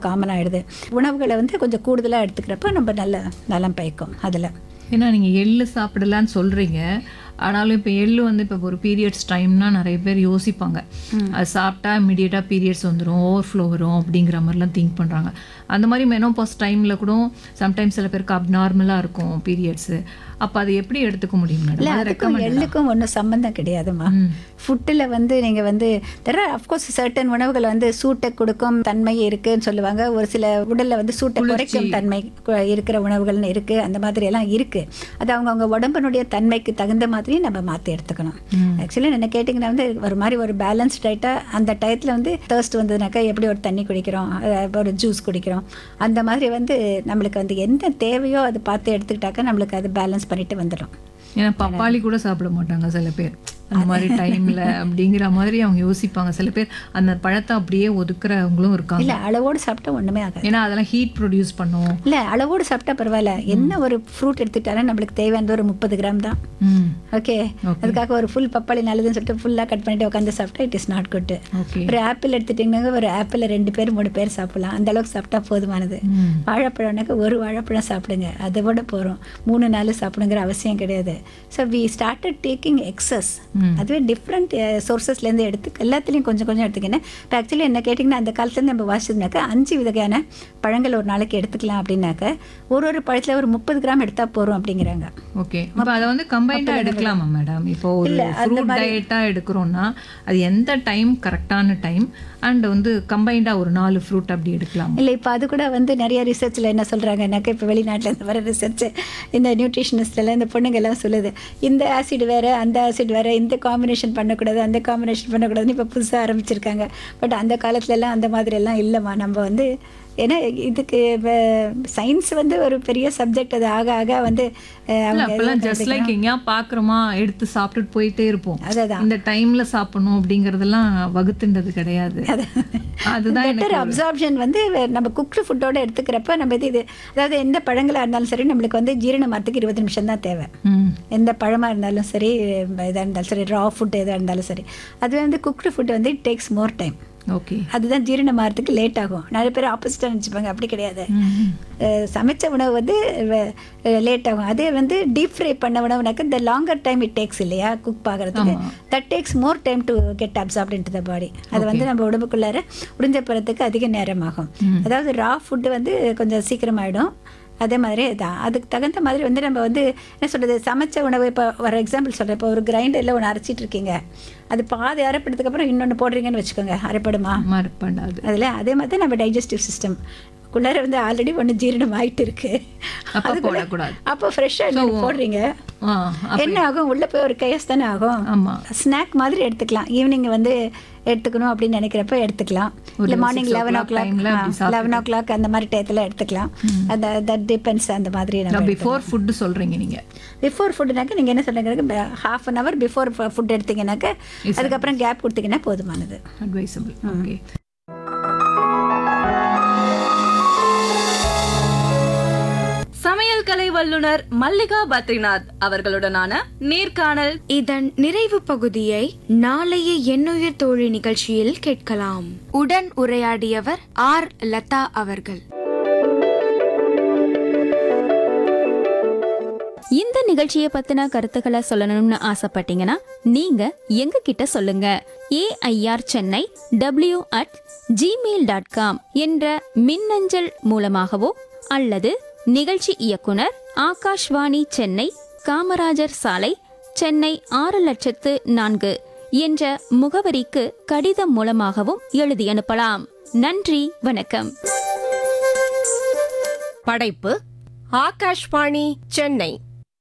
Common ஆகிடுது உணவுகளை வந்து கொஞ்சம் கூடுதலாக எடுத்துக்கிறப்ப நம்ம நல்ல நலம் பயக்கும் அதில் ஏன்னா நீங்கள் எள்ளு சாப்பிடலான்னு சொல்கிறீங்க ஆனாலும் இப்போ எள்ளு வந்து இப்போ ஒரு பீரியட்ஸ் டைம்னா நிறைய பேர் யோசிப்பாங்க அது சாப்பிட்டா இமீடியட்டாக பீரியட்ஸ் வந்துடும் ஓவர்ஃப்ளோ வரும் அப்படிங்கிற மாதிரிலாம் திங்க் பண்ணுறாங்க அந்த மாதிரி மெனோபாஸ் டைமில் கூட சம்டைம்ஸ் சில பேருக்கு அப்நார்மலாக இருக்கும் பீரியட்ஸு அப்போ அதை எப்படி எடுத்துக்க முடியும் இல்லை மேடம் அதுக்கும் எள்ளுக்கும் ஒன்றும் சம்மந்தம் கிடையாதுமா ஃபுட்டில் வந்து நீங்கள் வந்து தெர் ஆர் அஃப்கோர்ஸ் சர்டன் உணவுகள் வந்து சூட்டை கொடுக்கும் தன்மை இருக்குன்னு சொல்லுவாங்க ஒரு சில உடலில் வந்து சூட்டை குறைக்கும் தன்மை கு- இருக்கிற உணவுகள்னு இருக்குது அந்த மாதிரி எல்லாம் இருக்குது அது அவங்கவுங்க உடம்பினுடைய தன்மைக்கு தகுந்த மாதிரி நம்ம மாற்றி எடுத்துக்கணும் ஆக்சுவலி என்ன கேட்டிங்கன்னா வந்து ஒரு மாதிரி ஒரு பேலன்ஸ் டயட்டாக அந்த டயத்தில் வந்து தேர்ஸ்ட் வந்ததுனாக்கா எப்படி ஒரு தண்ணி குடிக்கிறோம் அஹ் ஒரு ஜூஸ் குடிக்கிறோம் அந்த மாதிரி வந்து நம்மளுக்கு வந்து என்ன தேவையோ அது பார்த்து எடுத்துக்கிட்டாக்கா நம்மளுக்கு அது பேலன்ஸ் பண்ணிட்டு வந்துடும் ஏன்னா பப்பாளி கூட சாப்பிட மாட்டாங்க சில பேர் அந்த மாதிரி டைமில் அப்படிங்கிற மாதிரி அவங்க யோசிப்பாங்க சில பேர் அந்த பழத்தை அப்படியே ஒதுக்குறவங்களும் இருக்காங்க இல்லை அளவோடு சாப்பிட்டா ஒன்றுமே ஆகாது ஏன்னா அதெல்லாம் ஹீட் ப்ரொடியூஸ் பண்ணும் இல்லை அளவோடு சாப்பிட்டா பரவாயில்ல என்ன ஒரு ஃப்ரூட் எடுத்துக்கிட்டாலும் நம்மளுக்கு தேவையானது ஒரு முப்பது கிராம் தான் ம் ஓகே அதுக்காக ஒரு ஃபுல் பப்பாளி நல்லதுன்னு சொல்லிட்டு ஃபுல்லாக கட் பண்ணிட்டு உட்காந்து சாப்பிட்டா it is not good okay ஒரு ஆப்பிள் எடுத்துட்டிங்கன்னா ஒரு ஆப்பிள் ரெண்டு பேர் மூணு பேர் சாப்பிடலாம் அந்த அளவுக்கு சாப்பிட்டா போதுமானது ம் வாழைப்பழம்னாக்க ஒரு வாழைப்பழம் சாப்பிடுங்க அதை விட போகிறோம் மூணு நாள் சாப்பிடுங்கிற அவசியம் கிடையாது so we started taking excess அதுவே டிஃப்ரெண்ட் சோர்சஸ்லேருந்து எடுத்து எல்லாத்துலேயும் கொஞ்சம் கொஞ்சம் எடுத்துக்கினேன் இப்போ ஆக்சுவலி என்ன கேட்டிங்கன்னா அந்த காலத்துலேருந்து நம்ம வாசிச்சதுனாக்கா அஞ்சு வகையான பழங்கள் ஒரு நாளைக்கு எடுத்துக்கலாம் அப்படின்னாக்க ஒரு ஒரு பழத்தில் ஒரு முப்பது கிராம் எடுத்தால் போகிறோம் அப்படிங்கிறாங்க ஓகே இப்போ அதை வந்து கம்பைண்டா எடுக்கலாமா மேடம் இப்போ ஒரு ஃப்ரூட் டயட்டா எடுக்கிறோம்னா அது எந்த டைம் கரெக்டான டைம் அண்ட் வந்து கம்பைண்டா ஒரு நாலு ஃப்ரூட் அப்படி எடுக்கலாம் இல்லை இப்போ அது கூட வந்து நிறைய ரிசர்ச்சில் என்ன சொல்கிறாங்கன்னாக்கா இப்போ வெளிநாட்டில் இருந்து வர ரிசர்ச் இந்த நியூட்ரிஷனிஸ்ட் எல்லாம் இந்த பொண்ணுங்க எல்லாம் சொல்லுது இந்த ஆசிட் வேறு அந்த ஆசிட் வேறு இந்த காம்பினேஷன் பண்ணக்கூடாது அந்த காம்பினேஷன் பண்ணக்கூடாதுன்னு இப்போ புதுசாக ஆரம்பிச்சிருக்காங்க பட் அந்த காலத்துல எல்லாம் அந்த மாதிரி எல்லாம் இல்லைம்மா நம்ம வந்து ஏன்னா இதுக்கு சயின்ஸ் வந்து ஒரு பெரிய சப்ஜெக்ட் அது ஆக ஆக வந்து அஹ், இல்ல அவங்க அப்பெல்லாம் ஜஸ்ட் லைக் எங்கேயா பாக்குறோமா எடுத்து சாப்பிட்டுட்டு போயிட்டே இருப்போம் அதுதான் இந்த டைம்ல சாப்பிடணும் அப்படிங்கறதெல்லாம் வகுத்துன்றது கிடையாது அதுதான் எனக்கு பெட்டர் அப்சார்ப்ஷன் வந்து நம்ம குக்டு ஃபுட்டோட எடுத்துக்கிறப்ப நம்ம இது இது அதாவது எந்த பழங்களாக இருந்தாலும் சரி நம்மளுக்கு வந்து ஜீரணமாகறதுக்கு இருபது நிமிஷம் தான் தேவை ம் எந்த பழமாக இருந்தாலும் சரி இதாக இருந்தாலும் சரி ரா ஃபுட் எதாக இருந்தாலும் சரி அதுவே வந்து குக்டு ஃபுட் வந்து it takes more time okay அதுதான் ஜீரணமாகறதுக்கு லேட் ஆகும் நிறைய பேர் ஆப்போசிட்டாக நினச்சிப்பாங்க அப்படி கிடையாது அஹ், சமைச்ச உணவு வந்து லேட் ஆகும் அதே வந்து டீப் ஃப்ரை பண்ண உணவுனாக்க இந்த லாங்கர் டைம் இட் டேக்ஸ் இல்லையா குக் ஆகிறதுக்கு that takes more time to get absorbed into the body அது வந்து நம்ம உடம்புக்குள்ளார உறிஞ்ச போகிறதுக்கு அதிக நேரம் ஆகும் அதாவது ரா ஃபுட்டு வந்து கொஞ்சம் சீக்கிரமாயிடும் அதே மாதிரி தான் அதுக்கு தகுந்த மாதிரி வந்து நம்ம வந்து என்ன சொல்கிறது சமைச்ச உணவு இப்போ ஒரு எக்ஸாம்பிள் சொல்கிறேன் இப்போ ஒரு கிரைண்டரில் ஒன்று அரைச்சிட்டு இருக்கீங்க அது பாதி அரைப்பட்டதுக்கு அப்புறம் இன்னொன்று போடுறீங்கன்னு வச்சுக்கோங்க அரைப்படுமா மறுப்பண்டாது அதில் அதே மாதிரி தான் நம்ம டைஜஸ்டிவ் சிஸ்டம் குள்ளார வந்து ஆல்ரெடி ஒன்று ஜீரணம் ஆயிட்டு இருக்கு அப்ப அது கூட- போடக்கூடாது. அப்போ ஃப்ரெஷ்ஷாக இன்னொன்று போடுறீங்க ஆ என்ன ஆகும் உள்ளே போய் ஒரு கேஸ் தானே ஆகும் ஆமா ஸ்நாக் மாதிரி எடுத்துக்கலாம் ஈவினிங் வந்து எடுத்துக்கணும் அப்படின்னு நினைக்கிறப்ப எடுத்துக்கலாம் இல்லை morning six eleven o o'clock timeல அப்படி கிளாக் லெவன் ஓ கிளாக் அந்த மாதிரி டயத்தில் எடுத்துக்கலாம் அந்த தட் டிபெண்ட்ஸ் அந்த மாதிரி நம்ம பிஃபோர் ஃபுட்டு சொல்றீங்க நீங்க பிஃபோர் ஃபுட்டுனாக்க நீங்கள் என்ன சொல்லுங்க half an hour before food எடுத்தீங்கன்னாக்க அதுக்கப்புறம் கேப் கொடுத்தீங்கன்னா போதுமானது அட்வைசபிள் ஓகே சமையல் கலை வல்லுனர் மல்லிகா பத்ரிநாத் அவர்களுடனான நேர்காணல் இதன் நிறைவு பகுதியை நாளைய எண்ணுயிர் தோழி நிகழ்ச்சியில் கேட்கலாம் உடன் உரையாடியவர் ஆர் லதா அவர்கள் இந்த நிகழ்ச்சியை பத்தின கருத்துக்களை சொல்லணும்னு ஆசைப்பட்டீங்கன்னா நீங்க எங்க கிட்ட சொல்லுங்க AIR Chennai W at Gmail dot com என்ற மின்னஞ்சல் மூலமாகவோ அல்லது நிகழ்ச்சி இயக்குனர் ஆகாஷ்வாணி சென்னை காமராஜர் சாலை சென்னை ஆறு லட்சத்து நான்கு என்ற முகவரிக்கு கடிதம் மூலமாகவும் எழுதி அனுப்பலாம் நன்றி வணக்கம் படைப்பு ஆகாஷ்வாணி சென்னை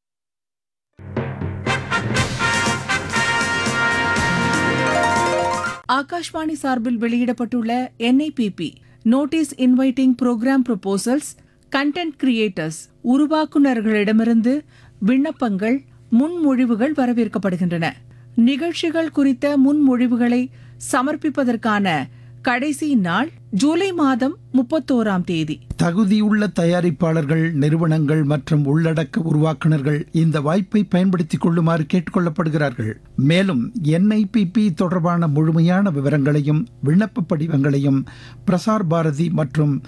ஆகாஷ்வாணி சார்பில் வெளியிடப்பட்டுள்ள NIPP notice inviting program proposals content creators உருவாக்குநர்களிடமிருந்து விண்ணப்பங்கள் முன்மொழிவுகள் வரவேற்கப்படுகின்றன நிகழ்ச்சிகள் குறித்த முன்மொழிவுகளை சமர்ப்பிப்பதற்கான கடைசி நாள் ஜூலை மாதம் முப்பத்தோராம் தேதி தகுதியுள்ள தயாரிப்பாளர்கள் நிறுவனங்கள் மற்றும் உள்ளடக்க உருவாக்குனர்கள் இந்த வாய்ப்பை பயன்படுத்திக் கொள்ளுமாறு கேட்டுக்கொள்ளப்படுகிறார்கள் மேலும் என்ஐபிபி தொடர்பான முழுமையான விவரங்களையும் விண்ணப்ப படிவங்களையும் பிரசார் பாரதி மற்றும்